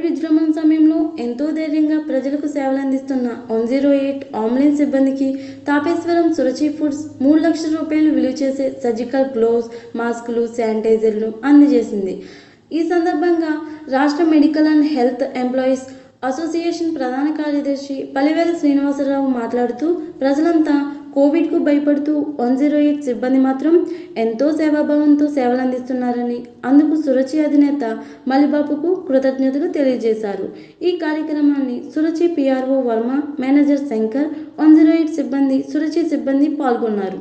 Covid విజృంభణ సమయంలో ఎంతో ధైర్యంగా ప్రజలకు సేవలు అందిస్తున్న వన్ జీరో ఎయిట్ అంబులెన్స్ సిబ్బందికి తాపేశ్వరం సురచి ఫుడ్స్ మూడు లక్షల రూపాయలు విలువ చేసే సర్జికల్ గ్లోవ్స్ మాస్కులు శానిటైజర్లు అందజేసింది ఈ సందర్భంగా రాష్ట్ర medical and health employees association ప్రధాన కార్యదర్శి పలివేల శ్రీనివాసరావు మాట్లాడుతూ ప్రజలంతా కోవిడ్కు భయపడుతూ వన్ జీరో ఎయిట్ సిబ్బంది మాత్రం ఎంతో సేవాభావంతో సేవలు అందిస్తున్నారని అందుకు సురచి అధినేత మలిబాబుకు కృతజ్ఞతలు తెలియజేశారు ఈ కార్యక్రమాన్ని Suruchi PRO Varma manager Shankar one zero eight సిబ్బంది సురచి సిబ్బంది పాల్గొన్నారు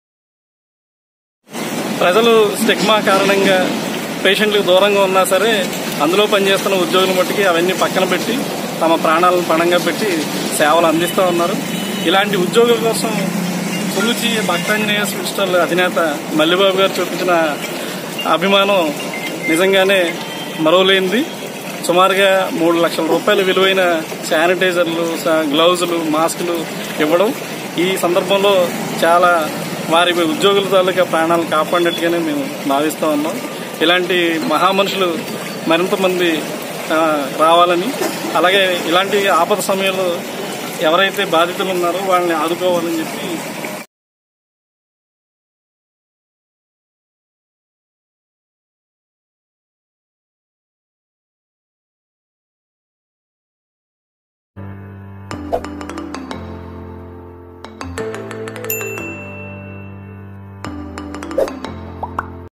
ప్రజలు స్టిగ్మా కారణంగా పేషెంట్లకు దూరంగా ఉన్నా సరే అందులో పనిచేస్తున్న ఉద్యోగుల మట్టుకి అవన్నీ పక్కన పెట్టి తమ ప్రాణాలను పణంగా పెట్టి సేవలు అందిస్తూ ఉన్నారు ఇలాంటి ఉద్యోగుల కోసం సులుచి భక్తాంజనేయ స్పిస్టల్ అధినేత మల్లిబాబు గారు చూపించిన అభిమానం నిజంగానే మరోలేనిది సుమారుగా మూడు లక్షల రూపాయల విలువైన శానిటైజర్లు స- గ్లౌజులు మాస్కులు ఇవ్వడం ఈ సందర్భంలో చాలా వారి ఉద్యోగుల తాలూకా ప్రాణాలను కాపాడినట్టుగానే మేము భావిస్తూ ఉన్నాం ఇలాంటి మహామనుషులు మరింత మంది ఆ, రావాలని అలాగే ఇలాంటి ఆపద సమయంలో ఎవరైతే బాధితులు ఉన్నారో వాళ్ళని ఆదుకోవాలని చెప్పి